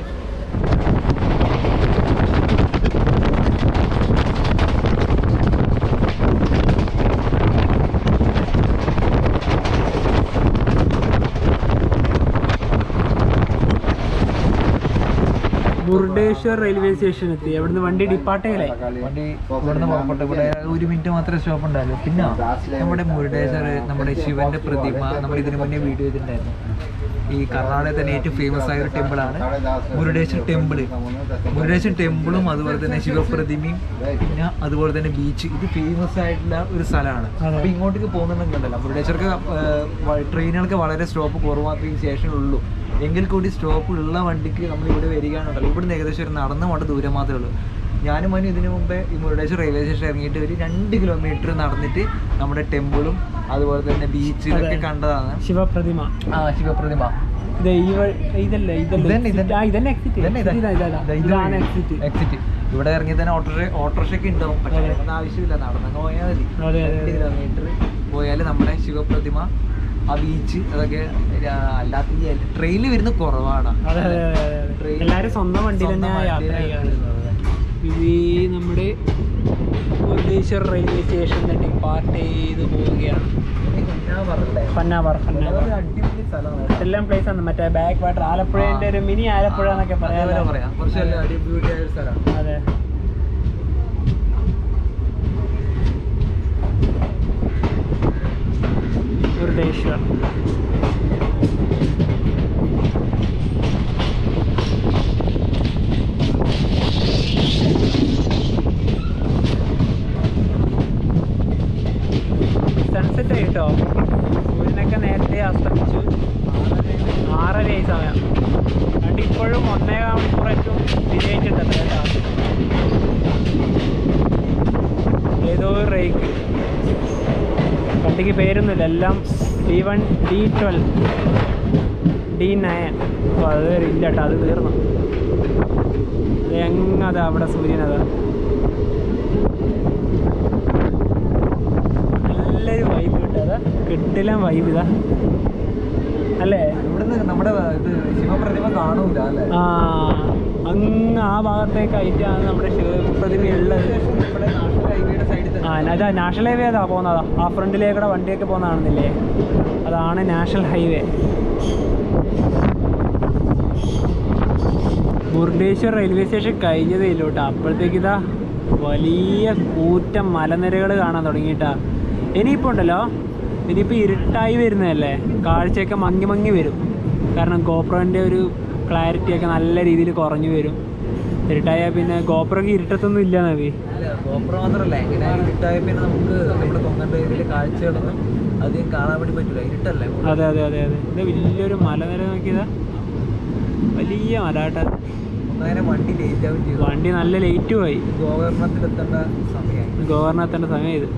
മുരുടേശ്വർ റെയിൽവേ സ്റ്റേഷൻ എത്തി അവിടുന്ന് വണ്ടി ഡിപ്പാർട്ടേലായി വണ്ടി ഇവിടുന്ന് പുറപ്പെട്ടു ഇവിടെ ഒരു മിനിറ്റ് മാത്രമേ സ്റ്റോപ്പ് ഉണ്ടാവുള്ളൂ പിന്നെ നമ്മുടെ മുരുടേശ്വർ നമ്മുടെ ശിവന്റെ പ്രതിമ നമ്മൾ ഇതിനു മുന്നേ വീഡിയോ ചെയ്തിട്ടുണ്ടായിരുന്നു ഈ കർണാടകയിൽ തന്നെ ഏറ്റവും ഫേമസ് ആയ ഒരു ടെമ്പിളാണ് മുരുടേശ്വർ ടെമ്പിൾ മുരുടേശ്വർ ടെമ്പിളും അതുപോലെ തന്നെ ശിവപ്രതിമയും പിന്നെ അതുപോലെ തന്നെ ബീച്ച് ഇത് ഫേമസ് ആയിട്ടുള്ള ഒരു സ്ഥലമാണ് അതെ. അപ്പൊ ഇങ്ങോട്ടേക്ക് പോകുന്നുണ്ടെങ്കിൽ ഉണ്ടല്ലോ മുരുടേശ്വർക്ക് ട്രെയിനുകൾക്ക് വളരെ സ്റ്റോപ്പ് കുറവ് മാത്രമേ ഈ സ്റ്റേഷനിലുള്ളൂ എങ്കിൽ കൂടി സ്റ്റോപ്പ് ഉള്ള വണ്ടിക്ക് നമ്മൾ ഇവിടെ വരികയാണുണ്ടല്ലോ ഇവിടുന്ന് ഏകദേശം ഒരു നടന്നു പോകേണ്ട ദൂരം മാത്രമേ ഉള്ളൂ ഞാനും മനു ഇതിനു മുമ്പേ ഈ മുരുടേശ്വർ റെയിൽവേ സ്റ്റേഷൻ ഇറങ്ങിയിട്ട് ഒരു രണ്ട് കിലോമീറ്റർ നടന്നിട്ട് നമ്മുടെ ടെമ്പിളും അതുപോലെ തന്നെ ബീച്ച് ഇതൊക്കെ അതെ. കണ്ടതാണ് ശിവപ്രതിമ ആ ശിവപ്രതിമ ഇത് ഈ വഴി ഇതല്ലേ ഇതന്നെ, ഇതല്ലേ ഇതന്നെ. ആ ഇതന്നെ എക്സിറ്റ് ഇതന്നെ, ഇതന്നെ. ഇതാ ഇതാ ദാ ഇത് ഇതാണ് വഴി. എക്സിറ്റ് എക്സിറ്റ് ഇവിടെ ഇറങ്ങി തന്നെ ഓട്ടോറിക്ഷ ഓട്ടോറിക്ഷയൊക്കെ ഉണ്ടാവും പക്ഷേ അതെ. അതിനൊന്നും ആവശ്യമില്ല നടന്നങ്ങ് പോയാൽ മതി അതെ, അതെ, രണ്ട് അതെ. കിലോമീറ്റർ പോയാൽ നമ്മുടെ ശിവപ്രതിമ ആ ബീച്ച് അതൊക്കെ ആ, അല്ലാത്ത ഈ ട്രെയിനിൽ വരുന്ന കുറവാണ് അതെ അതെ അതെ അതെ, അതെ ട്രെയിൻ എല്ലാവരും സ്വന്തം വണ്ടിയിൽ തന്നെ യാത്ര ചെയ്യാറ് ഇത് ഈ നമ്മുടെ മുരുടേശ്വർ റെയിൽവേ സ്റ്റേഷനിൽ ഡിപ്പാർട്ട് ചെയ്ത് പോവുകയാണ് പന്നാവർ പന്നാവർ അടിപൊളി സ്ഥലമാണ് എല്ലാം പ്ലേസ് ആണ് മറ്റേ ബാക്ക് വാട്ടർ ആലപ്പുഴേന്റെ ഒരു മിനി ആലപ്പുഴ എന്നൊക്കെ അതേപോലെ പറയാം പറയാം കുറച്ച് നല്ല അടിപൊളിയായ ഒരു സ്ഥലമാണ് അതെ മുരുടേശ്വർ സൺസെറ്റ് ആയിട്ടോ സൂര്യനൊക്കെ നേരത്തെ അസ്തമിച്ചു ആറരയായി സമയം അതുകൊണ്ട് ഇപ്പോഴും ഒന്നേകാൽ മണിക്കൂറേറ്റവും ഡിലേ ആയിട്ടുണ്ടല്ലോ കേട്ടോ ഏതോ ഒരു റേക്ക് വണ്ടിക്ക് പേരൊന്നുമില്ല എല്ലാം D one D twelve D nine അപ്പോൾ അത് ഇല്ല കേട്ടോ അത് തീർന്നു അത് എങ്ങതാ അവിടെ സൂര്യനതാ നല്ലൊരു വൈബ് കിട്ടാതെ കിട്ടില്ല വൈബ് ഇതാ അല്ലേ ഇവിടുന്ന് നമ്മുടെ ഇത് ശിവപ്രതിമ കാണൂല അല്ലേ ആ അങ്ങ് ആ ഭാഗത്തേക്കായിട്ടാണ് നമ്മുടെ ശിവപ്രതിമ ഉള്ളത് ഇവിടെ നാഷണൽ ഹൈവേയുടെ സൈഡിൽ ആ അതാ നാഷണൽ ഹൈവേ അതാ പോകുന്നതാ ആ ഫ്രണ്ടിലേക്കൂടെ വണ്ടിയൊക്കെ പോകുന്നതാണെന്നില്ലേ അതാണ് national highway Murudeshwar railway station കഴിഞ്ഞതേ ഇല്ല കേട്ടോ അപ്പോഴത്തേക്ക് ഇതാ വലിയ കൂറ്റം മലനിരകൾ കാണാൻ തുടങ്ങിയിട്ടാ ഇനിയിപ്പോൾ ഉണ്ടല്ലോ ഇനിയിപ്പോൾ ഇരുട്ടായി വരുന്നതല്ലേ കാഴ്ചയൊക്കെ മങ്ങി മങ്ങി വരും കാരണം ഗോപ്രോൻ്റെ ഒരു ക്ലാരിറ്റി ഒക്കെ നല്ല രീതിയിൽ കുറഞ്ഞു വരും ഇരുട്ടായാൽ പിന്നെ ഗോപ്രോക്ക് ഇരുട്ടത്തൊന്നും ഇല്ല നവി അല്ല ഗോപ്രോ മാത്രല്ല എങ്ങനെ ഇരുട്ടായ പിന്നെ നമുക്ക് നമ്മുടെ കൊങ്ങണ്ട ഏരിയയിലെ കാഴ്ചകളൊന്നും അധികം കാണാൻ വേണ്ടി പറ്റൂല ഇരുട്ടല്ലേ അതെ അതെ അതെ അതെ ഇത് വലിയൊരു മലനിര നോക്കിയതാ വലിയ മല കേട്ടോ ഒന്നങ്ങനെ വണ്ടി ലേറ്റ് ആവും ചെയ്തു വണ്ടി നല്ല ലേറ്റ് പോയി ഗോകർണത്തിലെത്തേണ്ട സമയമായി ഗവർണർ എത്തേണ്ട സമയം ഇത്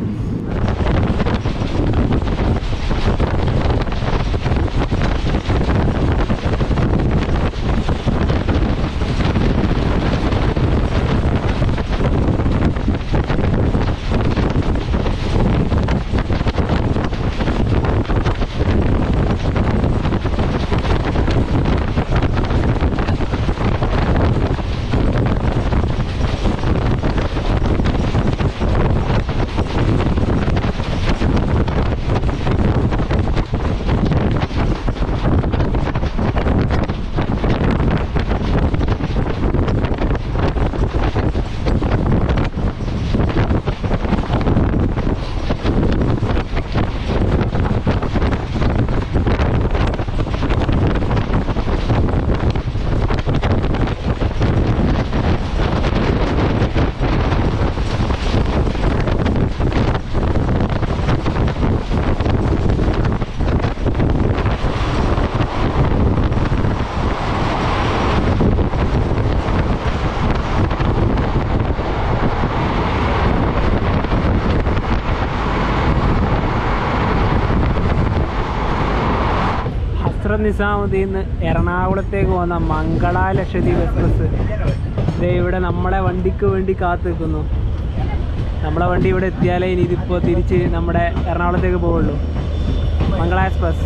ഹസ്രത് നിസാമുദ്ദീൻ നിന്ന് എറണാകുളത്തേക്ക് പോകുന്ന മംഗള ലക്ഷദ്വീപ് എക്സ്പ്രസ് ദേ ഇവിടെ നമ്മളെ വണ്ടിക്ക് വേണ്ടി കാത്തു നിൽക്കുന്നു നമ്മളെ വണ്ടി ഇവിടെ എത്തിയാലേ ഇനി ഇതിപ്പോൾ തിരിച്ച് നമ്മുടെ എറണാകുളത്തേക്ക് പോവുള്ളൂ മംഗള എക്സ്പ്രസ്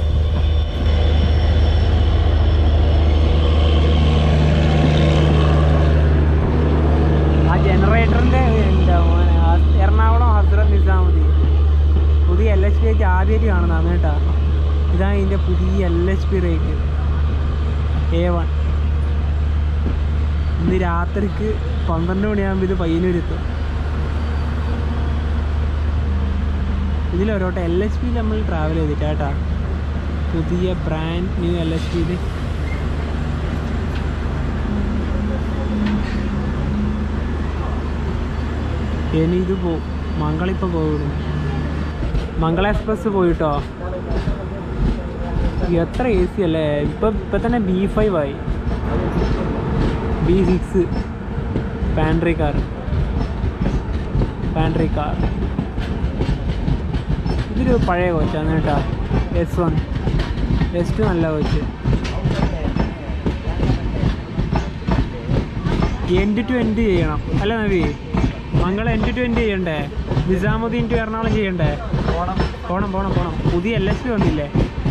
ആ ജനറേറ്ററിൻ്റെ എന്താ മോനെ ആ എറണാകുളം ഹസ്രത് നിസാമുദ്ദീൻ പുതിയ എൽ എച്ച് പി ഒക്കെ ആദ്യമായിട്ട് കാണുന്നതാണ് കേട്ടോ ഇതാണ് ഇതിൻ്റെ പുതിയ L H P rate A one ഇന്ന് രാത്രിക്ക് പന്ത്രണ്ട് മണിയാകുമ്പോൾ ഇത് പയ്യന്നൂരെത്തും ഇതിലൊരോട്ടെ എൽ എച്ച് പിയിൽ നമ്മൾ ട്രാവൽ ചെയ്തിട്ടാ കേട്ടോ പുതിയ ബ്രാൻഡ് ന്യൂ എൽ എച്ച് പിയിൽ ഇനി ഇത് പോവും മംഗളിപ്പോൾ പോകുന്നു മംഗള എക്സ്പ്രസ് പോയിട്ടോ എത്ര എ സി അല്ലേ ഇപ്പം ഇപ്പം തന്നെ ബി ഫൈവ് ആയി B six pantry car pantry car ഇതൊരു പഴയ കോച്ചാണ് കേട്ടോ എസ് വൺ എസ് ടു നല്ല കോച്ച് എൻഡ് ടു എൻഡ് ചെയ്യണം അല്ല നവി മംഗള എൻഡ് ടു എൻഡ് ചെയ്യണ്ടേ നിസാമുദ്ദീൻ ടു എറണാകുളം ചെയ്യണ്ടേ പോണം പോണം പോണം പോണം പുതിയ എൽ എസ് പി വന്നില്ലേ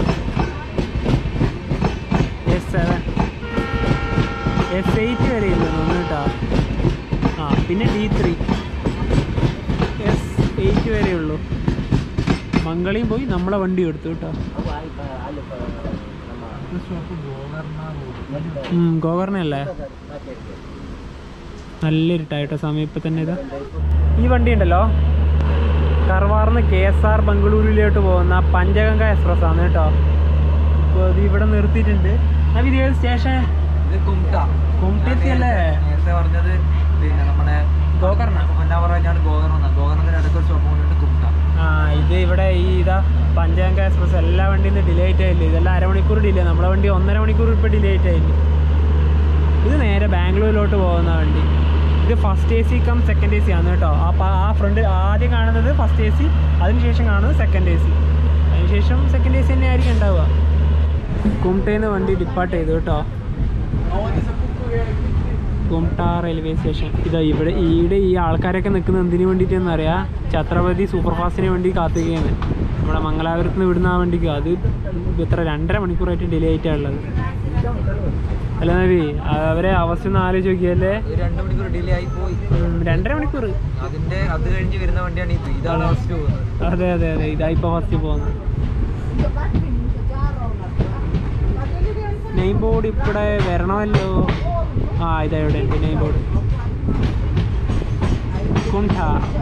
എസ് സെവൻ എസ് എയ്റ്റ് വരെ ഇല്ല തോന്നുന്നു കേട്ടോ ആ പിന്നെ ഡി ത്രീ എസ് എയ്റ്റ് വരെ ഉള്ളൂ മംഗളിയും പോയി നമ്മളെ വണ്ടി എടുത്തു കേട്ടോ ഉം, ഗോകർണയല്ലേ നല്ല ഇരുട്ടായിട്ടോ സമയം ഇപ്പം തന്നെ ഇതാ ഈ വണ്ടി ഉണ്ടല്ലോ കർവാർന്ന് കെ എസ് ആർ ബംഗളൂരുവിലോട്ട് പോകുന്ന പഞ്ചഗംഗ എക്സ്പ്രസ് ആണ് കേട്ടോ ഇപ്പോൾ ഇത് ഇവിടെ നിർത്തിയിട്ടുണ്ട് അപ്പം ഇത് ഏത് സ്റ്റേഷൻ ഇത് കുംട്ട കുംട്ടത്തി അല്ലേ? നേരത്തെ പറഞ്ഞത് പിന്നെ നമ്മുടെ ഗോകർണ പൊന്നാവറ കഴിഞ്ഞാണ് ഗോകർണ ഗോകർണത്തിന് അടുത്തൊരു ഷോപ്പ് കൊണ്ടുണ്ട് കുംട്ട ആ ഇത് ഇവിടെ ഈ ഇതാ പഞ്ചഗംഗ എക്സ്പ്രസ് എല്ലാ വണ്ടിയിൽ നിന്ന് ഡിലേ ആയിട്ടില്ല ഇതെല്ലാം അരമണിക്കൂർ ഡിലേ നമ്മളെ വണ്ടി ഒന്നര മണിക്കൂർ ഇപ്പോൾ ഡിലേ ആയിട്ടില്ല ഇത് നേരെ ബാംഗ്ലൂരിലോട്ട് പോകുന്ന വണ്ടി ഇത് first A C cum second A C ആണ് കേട്ടോ ആ പ- ആ ഫ്രണ്ട് ആദ്യം കാണുന്നത് ഫസ്റ്റ് എ സി അതിനുശേഷം കാണുന്നത് സെക്കൻഡ് എ സി അതിനുശേഷം സെക്കൻഡ് എ സി തന്നെ ആയിരിക്കും ഉണ്ടാവുക കുംട്ടേന്ന് വണ്ടി ഡിപ്പാർട്ട് ചെയ്തു കേട്ടോ കുംട്ട റെയിൽവേ സ്റ്റേഷൻ ഇതാ ഇവിടെ ഈടെ ഈ ആൾക്കാരൊക്കെ നിൽക്കുന്നത് എന്തിനു വേണ്ടിയിട്ടെന്ന് അറിയാം ഛത്രപതി സൂപ്പർ ഫാസ്റ്റിന് വേണ്ടി കാത്തുകയാണ് നമ്മുടെ മംഗലാപുരത്ത് നിന്ന് വിടുന്ന ആ വണ്ടിക്ക് അത് ഇത്ര രണ്ടര മണിക്കൂറായിട്ട് ഡിലേ ആയിട്ടാണ് ഉള്ളത് അല്ല നബി അവരെ അവസ്ഥ ഒന്ന് ആലോചിച്ച് നോക്കിയല്ലേ ഒരു രണ്ട് മണിക്കൂർ ഡിലേ ആയി പോയി ഉം, രണ്ടര മണിക്കൂർ അതിന്റെ അത് കഴിഞ്ഞ് വരുന്ന വണ്ടിയാണ് ഇത് ഇതാണ് ഫസ്റ്റ് പോകുന്നത് അതെ അതെ അതെ ഇതാ ഇപ്പോൾ ഫസ്റ്റ് പോകുന്നത് നെയിം ബോർഡ് ഇവിടെ വരണമല്ലോ ആ ഇതാ ഇവിടെ ഉണ്ട് നെയിം ബോർഡ് കുണ്ഠ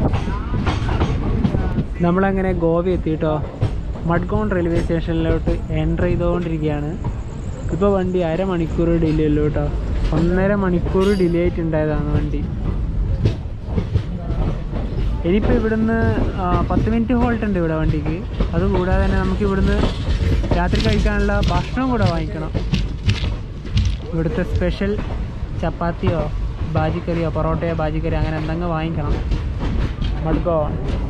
നമ്മളങ്ങനെ ഗോവ എത്തിയിട്ടോ മഡ്ഗോൺ റെയിൽവേ സ്റ്റേഷനിലോട്ട് എൻ്റർ ചെയ്തുകൊണ്ടിരിക്കുകയാണ് ഇപ്പോൾ വണ്ടി അരമണിക്കൂർ ഡിലേ ഉള്ളൂ കേട്ടോ ഒന്നര മണിക്കൂർ ഡിലേ ആയിട്ടുണ്ടായതാണ് വണ്ടി ഇനിയിപ്പോൾ ഇവിടുന്ന് ആ, പത്ത് മിനിറ്റ് ഹോൾട്ട് ഉണ്ട് ഇവിടെ വണ്ടിക്ക് അതുകൂടാതെ തന്നെ നമുക്ക് ഇവിടുന്ന് രാത്രി കഴിക്കാനുള്ള ഭക്ഷണം കൂടെ വാങ്ങിക്കണം ഇവിടുത്തെ സ്പെഷ്യൽ ചപ്പാത്തിയോ ബാജിക്കറിയോ പൊറോട്ടയോ ബാജിക്കറിയോ അങ്ങനെ എന്തെങ്കിലും വാങ്ങിക്കണം മടുക്കോ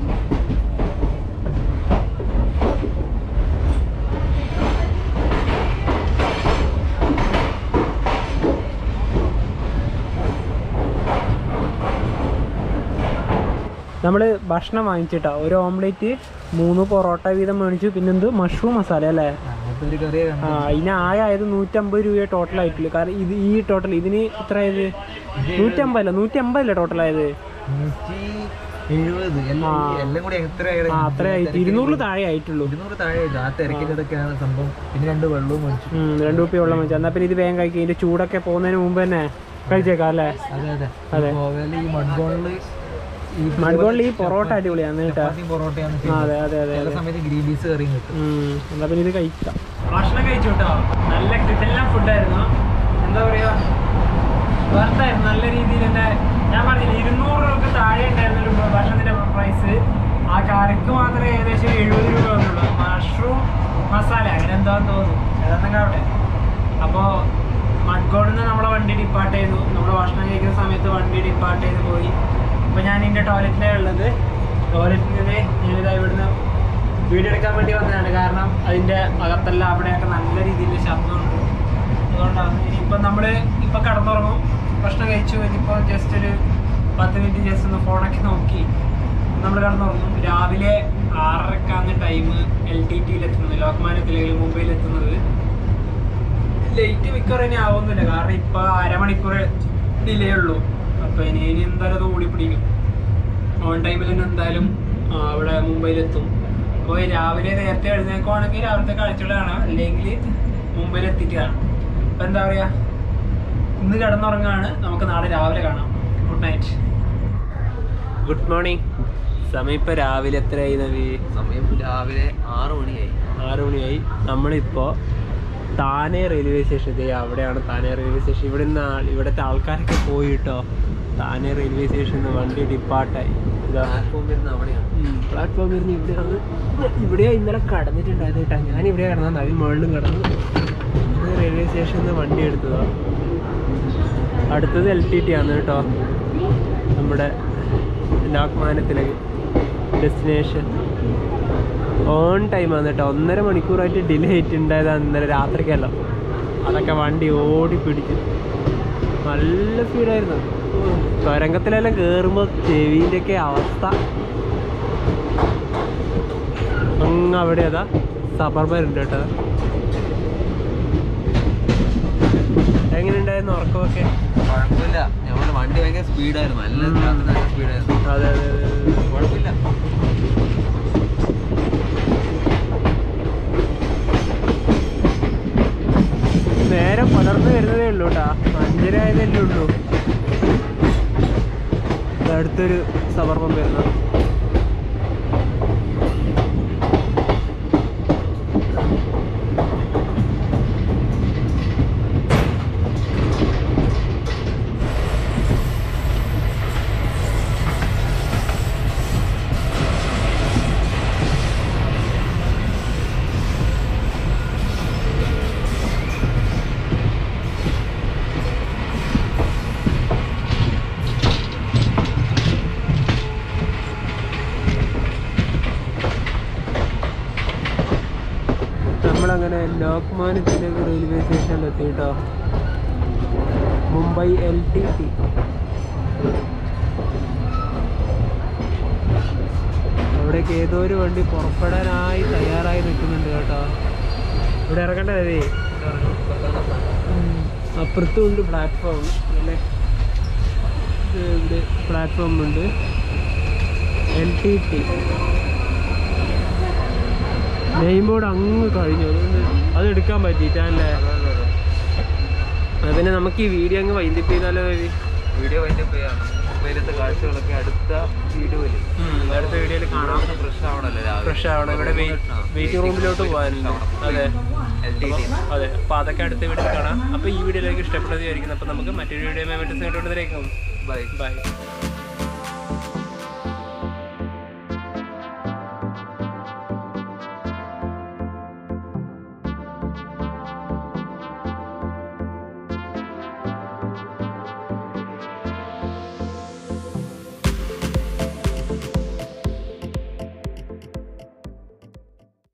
നമ്മൾ ഭക്ഷണം വാങ്ങിച്ചിട്ടാ ഒരു ഓംലേറ്റ് മൂന്ന് പൊറോട്ട വീതം മേടിച്ചു പിന്നെന്ത് മഷ്റൂം മസാല അല്ലേ അങ്ങനത്തെ ഒരു കറിയെ ആ ഇതിന് ആകെ ആയത് നൂറ്റമ്പത് രൂപയെ ടോട്ടൽ ആയിട്ടുള്ളൂ കാരണം ഇത് ഈ ടോട്ടൽ ഇതിന് എത്ര ആയത് നൂറ്റമ്പതല്ല നൂറ്റി അമ്പതല്ലേ ടോട്ടൽ ആയത് നൂറ്റി എഴുപത് എല്ലാം ആ. എല്ലാം കൂടി എത്ര ആ അത്ര ആയിട്ട് ഇരുന്നൂറിൽ താഴെ ആയിട്ടുള്ളൂ ഇരുന്നൂറ് താഴെ ആയിട്ട്. ആ തിരക്കിന്റെ ഇതൊക്കെയാണ് സംഭവം പിന്നെ രണ്ട് വെള്ളവും മേടിച്ചു ഉം, രണ്ട് കുപ്പി വെള്ളം വെച്ചു എന്നാൽ പിന്നെ ഇത് വേഗം കഴിക്കും ഇതിന്റെ ചൂടൊക്കെ പോകുന്നതിന് മുമ്പ് തന്നെ കഴിച്ചേക്കാം അല്ലേ അതെ അതെ അതെ. ഗോവയില് ഈ മൺഗോണില് ഈ മൺഗോളിൽ ഈ പൊറോട്ട അടിപൊളിയാണ് കേട്ടോ ചപ്പാത്തിയും പൊറോട്ടയാണ് ആ, അതെ അതെ അതെ ചില സമയത്ത് ഗ്രീൻ പീസ് കറിയും കിട്ടും ഉം, എന്നാ പിന്നെ ഇത് കഴിക്കാം ഭക്ഷണം കഴിച്ചു കേട്ടോ നല്ല കിട്ടലെല്ലാം ഫുഡായിരുന്നു എന്താ പറയാ വർത്തായിരുന്നു നല്ല രീതിയിൽ തന്നെ ഞാൻ പറഞ്ഞില്ല ഇരുന്നൂറ് രൂപക്ക് താഴെ ഉണ്ടായിരുന്നല്ലോ ഭക്ഷണത്തിന്റെ പ്രൈസ് ആ കറിക്ക് മാത്രമേ ഏകദേശം എഴുപത് രൂപ വന്നുള്ളൂ മഷ്റൂം മസാല അങ്ങനെ എന്താന്ന് തോന്നുന്നു ഏതാണെങ്കിൽ അവിടെ അപ്പോൾ മഡ്ഗോഡിൽ നിന്ന് നമ്മളെ വണ്ടി ഡിപ്പാർട്ട് ചെയ്തു നമ്മൾ ഭക്ഷണം കഴിക്കുന്ന സമയത്ത് വണ്ടി ഡിപ്പാർട്ട് ചെയ്ത് പോയി അപ്പോൾ ഞാൻ ഇതിൻ്റെ ടോയ്ലറ്റിലാണ് ഉള്ളത് ടോയ്ലറ്റിൽ നിന്ന് ഞാനിതാ ഇവിടുന്ന് വീഡിയോ എടുക്കാൻ വേണ്ടി വന്നതാണ് കാരണം അതിൻ്റെ അകത്തെല്ലാം അവിടെയൊക്കെ നല്ല രീതിയിൽ ശബ്ദമുണ്ട് അതുകൊണ്ടാണ് ഇനിയിപ്പോൾ നമ്മൾ ഇപ്പോൾ കടന്നുറങ്ങും ഭക്ഷണം കഴിച്ചു ഇനിയിപ്പോൾ ജസ്റ്റ് ഒരു പത്ത് മിനിറ്റ് ജസ്റ്റ് ഒന്ന് ഫോണൊക്കെ നോക്കി നമ്മൾ കടന്നുറങ്ങും രാവിലെ ആറരക്കാണ് ടൈം എൽ ടി ടിയിൽ എത്തുന്നത് ലോകമാന്യത്തിൽ അല്ലെങ്കിൽ മുംബൈയിൽ എത്തുന്നത് ലേറ്റ് മിക്കവാറും ഇനി ആവുന്നില്ല കാരണം ഇപ്പൊ അരമണിക്കൂർ ഡിലേ ഉള്ളൂ അപ്പൊ ഇനി ഇനി എന്തായാലും അത് ഓടി പിടിക്കും ഓൺ ടൈമിൽ തന്നെ എന്തായാലും ആ, അവിടെ മുംബൈയിലെത്തും അപ്പോൾ രാവിലെ നേരത്തെ എഴുന്നേക്കുവാണെങ്കിൽ രാവിലത്തെ കാഴ്ചകൾ കാണാം അല്ലെങ്കിൽ മുംബൈയിൽ എത്തിയിട്ട് കാണാം അപ്പൊ എന്താ പറയാ ഇന്ന് കിടന്നുറങ്ങാണ് നമുക്ക് നാളെ രാവിലെ കാണാം ഗുഡ് നൈറ്റ് ഗുഡ് മോർണിംഗ് സമയം ഇപ്പൊ രാവിലെ എത്രയായി നവി സമയം രാവിലെ ആറ് മണിയായി ആറ് മണിയായി നമ്മളിപ്പോൾ താനെ റെയിൽവേ സ്റ്റേഷൻ ഇതേ അവിടെയാണ് താനെ റെയിൽവേ സ്റ്റേഷൻ ഇവിടെ നിന്ന് ഇവിടുത്തെ ആൾക്കാരൊക്കെ പോയി കേട്ടോ താനെ റെയിൽവേ സ്റ്റേഷനിൽ നിന്ന് വണ്ടി ഡിപ്പാർട്ടായി ഇതാ പ്ലാറ്റ്ഫോം വരുന്ന അവിടെയാണ് പ്ലാറ്റ്ഫോമിൽ ഇരുന്ന് ഇവിടെയാണ് ഇവിടെയാ ഇന്നലെ കടന്നിട്ടുണ്ടായത് കേട്ടോ ഞാൻ ഇവിടെ കിടന്നത് നവി മുകളിലും കിടന്നു ഇത് റെയിൽവേ സ്റ്റേഷനിൽ നിന്ന് വണ്ടി എടുത്തതാ അടുത്തത് എൽ ടി ടി ആണ് കേട്ടോ നമ്മുടെ ലോക്മാനത്തിലേക്ക് ഡെസ്റ്റിനേഷൻ ഓൺ ടൈമാണ് കേട്ടോ ഒന്നര മണിക്കൂറായിട്ട് ഡിലേ ആയിട്ടുണ്ടായതാണ് ഇന്നലെ രാത്രിക്കല്ലോ അതൊക്കെ വണ്ടി ഓടി പിടിച്ചു നല്ല സ്പീഡായിരുന്നു തുരങ്കത്തിലെല്ലാം കയറുമ്പോൾ ചെവിൻ്റെ ഒക്കെ അവസ്ഥ അങ്ങ് അവിടെ അതാ സബർബരുണ്ട് കേട്ടോ എങ്ങനെയുണ്ടായിരുന്നു ഉറക്കമൊക്കെ കുഴപ്പമില്ല ഞങ്ങളുടെ വണ്ടി ഭയങ്കര സ്പീഡായിരുന്നു നല്ല ഉം. രാത്രി നല്ല സ്പീഡായിരുന്നു അതെ അതെ അതെ അതെ കുഴപ്പമില്ല നേരെ പുലർന്നു വരുന്നതേ ഉള്ളൂ കേട്ടാ അഞ്ചര ആയതല്ലേ ഉള്ളൂ ഇത് അടുത്തൊരു സബർബം വരുന്നത് നമ്മളങ്ങനെ ലോക്മാന്യത്തിലേക്ക് റെയിൽവേ സ്റ്റേഷനിൽ എത്തി കേട്ടോ മുംബൈ എൽ ടി ടി അവിടേക്ക് ഏതോ ഒരു വണ്ടി പുറപ്പെടാനായി തയ്യാറായി നിൽക്കുന്നുണ്ട് കേട്ടോ ഇവിടെ ഇറങ്ങണ്ടേ അപ്പുറത്തും ഉണ്ട് പ്ലാറ്റ്ഫോം അല്ലേ ഇത് ഇവിടെ പ്ലാറ്റ്ഫോം ഉണ്ട് L T T name board അങ്ങ് കഴിഞ്ഞു അതുകൊണ്ട് അത് എടുക്കാൻ പറ്റിയിട്ടല്ലേ പിന്നെ നമുക്ക് ഈ വീഡിയോ അങ്ങ് വൈൻഡിപ്പ് ചെയ്താലോ രവി? വീഡിയോ അതിൻ്റെ മുംബൈയിലത്തെ കാഴ്ചകളൊക്കെ അടുത്ത വീഡിയോയിൽ അടുത്ത വീഡിയോയിൽ കാണാം ഫ്രഷ് ആവണല്ലോ രാവിലെ ഫ്രഷ് ആവണം ഇവിടെ വെയിറ്റിംഗ് റൂമിലോട്ട് പോകാനുണ്ട് അതെ എൽ ടി ടി അതെ അപ്പോൾ അതൊക്കെ അടുത്ത വീഡിയോയിൽ കാണാം അപ്പോൾ ഈ വീഡിയോയിലേക്ക് ഇഷ്ടപ്പെട്ടതായിരിക്കും അപ്പോൾ നമുക്ക് മറ്റൊരു വീഡിയോ മറ്റു കണ്ടുകൊണ്ടിരിക്കും ബൈ ബൈ